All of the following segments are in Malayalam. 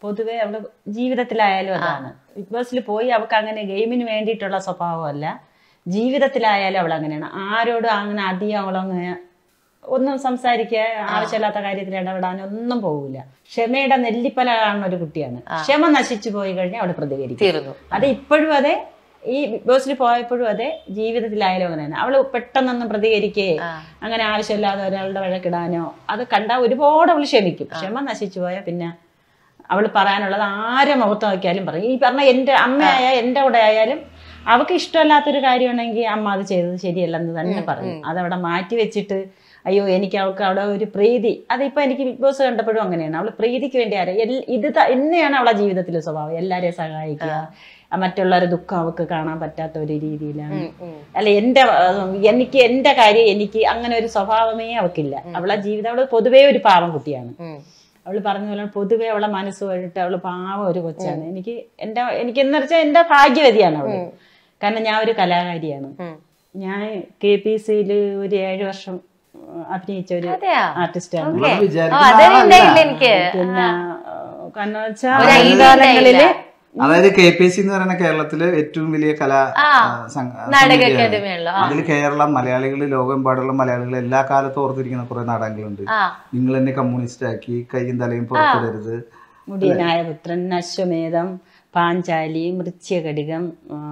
പൊതുവെ അവള് ജീവിതത്തിലായാലും അതാണ് ബിഗ് ബോസിൽ പോയി അവൾക്ക് അങ്ങനെ ഗെയിമിന് വേണ്ടിയിട്ടുള്ള സ്വഭാവമല്ല ജീവിതത്തിലായാലും അവൾ അങ്ങനെയാണ് ആരോടും അങ്ങനെ അധികം അവളങ്ങനെ ഒന്നും സംസാരിക്കുക ആവശ്യമില്ലാത്ത കാര്യത്തിൽ ഇടപെടാൻ ഒന്നും പോകില്ല ക്ഷമയുടെ നെല്ലിപ്പല കാണുന്ന ഒരു കുട്ടിയാണ് ക്ഷമ നശിച്ചു പോയി കഴിഞ്ഞാൽ അവൾ പ്രതികരിക്കും തീർന്നു അത് ഇപ്പോഴും അതെ ഈ ബിഗ് ബോസിൽ പോയപ്പോഴും അതെ ജീവിതത്തിലായാലും അങ്ങനെയാണ് അവള് പെട്ടെന്നൊന്നും പ്രതികരിക്കേ ആ. അങ്ങനെ ആവശ്യമില്ലാതെ ഒരാളുടെ വഴക്കിടാനോ അത് കണ്ടാൽ ഒരുപാട് അവള് ക്ഷമിക്കും ക്ഷമ നശിച്ചു പോയാൽ പിന്നെ അവൾ പറയാനുള്ളത് ആരെ മുഖത്ത് നോക്കിയാലും പറയും ഈ പറഞ്ഞ എൻ്റെ അമ്മയായ എൻ്റെ കൂടെ ആയാലും അവൾക്ക് ഇഷ്ടമല്ലാത്തൊരു കാര്യമാണെങ്കിൽ അമ്മ അത് ചെയ്തത് ശരിയല്ലെന്ന് തന്നെ പറയും അതവിടെ മാറ്റി വെച്ചിട്ട് അയ്യോ എനിക്ക് അവൾക്ക് അവിടെ ഒരു പ്രീതി അതിപ്പോ എനിക്ക് ബിഗ് ബോസ് കണ്ടപ്പോഴും അങ്ങനെയാണ് അവള് പ്രീതിക്ക് വേണ്ടി ആരെ എൽ- ഇത് ത- എന്നെയാണ് അവളെ ജീവിതത്തിലെ സ്വഭാവം എല്ലാരെയും സഹായിക്കുക ആ മറ്റുള്ളവരുടെ ദുഃഖം അവൾക്ക് കാണാൻ പറ്റാത്ത ഒരു രീതിയിലാണ് ഉം, ഉം. അല്ല എന്റെ അഹ് എനിക്ക് എന്റെ കാര്യം എനിക്ക് അങ്ങനെ ഒരു സ്വഭാവമേ അവൾക്കില്ല അവളെ ജീവിതം അവള് പൊതുവേ ഒരു പാവം കുട്ടിയാണ് ഉം. അവള് പറഞ്ഞ പോലെ പൊതുവെ അവളെ മനസ്സ് വഴിട്ട് അവള് പാവം ഒരു കൊച്ചാണ് എനിക്ക് എന്റെ എനിക്ക് എന്ന് വെച്ചാൽ എന്റെ ഭാഗ്യവതിയാണ് അവള് കാരണം ഞാൻ ഒരു കലാകാരിയാണ് ഉം. ഞാൻ കെ പി സിയിൽ ഒരു ഏഴ് വർഷം ഉം, അഭിനയിച്ച ഒരു അതെയാ ആർട്ടിസ്റ്റാണ് ഓക്കെ ഓ വിചാരിക്കുന്ന അതന്നെ ആളല്ല. ഉണ്ടായില്ല എനിക്ക് പിന്നെ അഹ് കാരണം വെച്ചാൽ ഒരു idea കാലങ്ങളില് അതായത് കെ പി എസ് സി എന്ന് പറയുന്ന കേരളത്തിലെ ഏറ്റവും വലിയ കലാ ആ, ആ, സംഘ- നാടക സമിതിയാണ്. അക്കാദമിയാണല്ലോ ആ. അതിൽ കേരളം മലയാളികൾ ലോകമെമ്പാടുള്ള മലയാളികൾ എല്ലാ കാലത്തും ഓർത്തിരിക്കുന്ന കുറെ നാടകങ്ങളുണ്ട് ആ നിങ്ങൾ എന്നെ കമ്മ്യൂണിസ്റ്റ് ആക്കി കൈയും തലയും പുറത്തിടരുത് മുടിയനായ പുത്രൻ അശ്വമേധം പാഞ്ചാലി മൃച്യകടികം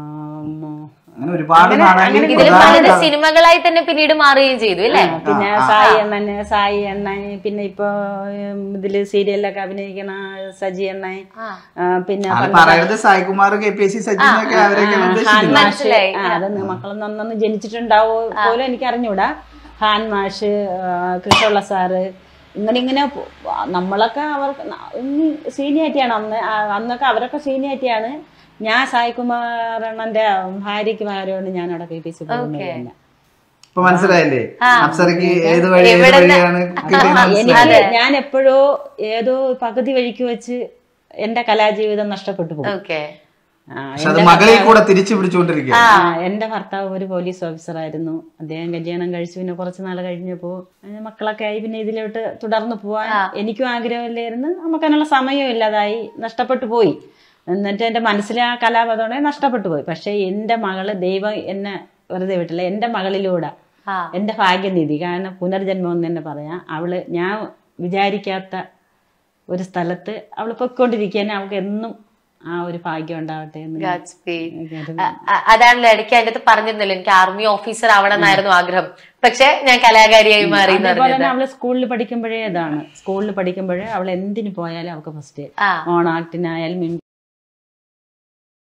ഉം, അങ്ങനെ ഒരുപാട് നാടകങ്ങൾ ഇതിൽ പ്രധാന പലത് സിനിമകളായി തന്നെ പിന്നീട് മാറുകയും ചെയ്തു അല്ലേ പിന്നെ സായി അണ്ണന് സായി അണ്ണൻ പിന്നെ ഇപ്പൊ ഉം, ഇതില് സീരിയലിലൊക്കെ അഭിനയിക്കണ സജി അണ്ണൻ ആ. ആ, പിന്നെ അത് പണ്ട് പറയരുത് Saikumar K P S C സജിനൊക്കെ അവരെയൊക്കെയാണ് ഹാൻ ഉദ്ദേശിക്കുന്നത് മാഷ് മനസ്സിലായി. ആ, അത് മക്കളൊന്നും അന്നൊന്നും ജനിച്ചിട്ടുണ്ടാവോ പോലും എനിക്ക് അറിഞ്ഞൂടാ ഹാൻ മാഷ് ആ, കൃഷ്ണപിള്ള സാറ് ഇങ്ങനെ ഇങ്ങനെ പോ- നമ്മളൊക്കെ അവർക്ക് സീനിയാരിറ്റിയാണ് അന്ന് ആ, അന്നൊക്കെ അവരൊക്കെ സീനിയാരിറ്റിയാണ് ഞാൻ സായികുമാർ അണ്ണന്റെ ഭാര്യയ്ക്ക് പകരമാണ് ഞാൻ അവിടെ കെ പി സി പോകുന്നത് തന്നെ ഇപ്പൊ മനസ്സിലായില്ലേ ആ. അപ്സരക്ക് ഏത് വഴി ഏത് എവിടുന്ന് വഴിയാണ് കിട്ടിയെന്ന് എനിക്ക് മനസ്സിലായി ഞാൻ എപ്പോഴോ ഏതോ പകുതി വഴിക്ക് വെച്ച് എന്റെ കലാജീവിതം നഷ്ടപ്പെട്ടു പോകും ഓക്കെ ആ, പക്ഷെ അത് മകളിൽ കൂടെ തിരിച്ചു പിടിച്ചുകൊണ്ടിരിക്കുക ആ, എന്റെ ഭർത്താവ് ഒരു പോലീസ് ഓഫീസറായിരുന്നു അദ്ദേഹം കല്യാണം കഴിച്ചു പിന്നെ കുറച്ച് നാൾ കഴിഞ്ഞപ്പോ അങ്ങനെ മക്കളൊക്കെ ആയി പിന്നെ ഇതിലോട്ട് തുടർന്ന് പോവാൻ എനിക്കും ആഗ്രഹമില്ലായിരുന്നു നമുക്ക് അതിനുള്ള സമയവും ഇല്ലാതായി നഷ്ടപ്പെട്ടു പോയി എന്നിട്ട് എന്റെ മനസ്സിലെ ആ കലാപതോടെ നഷ്ടപ്പെട്ടു പോയി പക്ഷെ എന്റെ മകള് ദൈവം എന്നെ വെറുതെ വിട്ടില്ല എന്റെ മകളിലൂടെ ആ എന്റെ ഭാഗ്യനിധി കാരണം പുനർജന്മം എന്ന് തന്നെ പറയാം അവള് ഞാൻ വിചാരിക്കാത്ത ഒരു സ്ഥലത്ത് അവൾ പൊയ്ക്കൊണ്ടിരിക്കാൻ അവൾക്ക് എന്നും ആ ഒരു ഭാഗ്യം ഉണ്ടാവട്ടെ എന്ന് ഞാൻ Godspeed. കരുതുന്നു. അ- അ- അതാണല്ലോ ഇടയ്ക്ക് അതിന്റെ അടുത്ത് പറഞ്ഞിരുന്നല്ലോ എനിക്ക് ആർമി ഓഫീസർ ആവണം എന്നായിരുന്നു ആഗ്രഹം പക്ഷെ ഞാൻ കലാകാരിയായി മാറി എന്ന് അതേപോലെ പറഞ്ഞത് തന്നെ അവള് സ്കൂളിൽ പഠിക്കുമ്പോഴേ അതാണ് സ്കൂളിൽ പഠിക്കുമ്പോഴേ അവൾ എന്തിനു പോയാലും അവൾക്ക് ഫസ്റ്റ് ആ ഓണാക്ടിനായാലും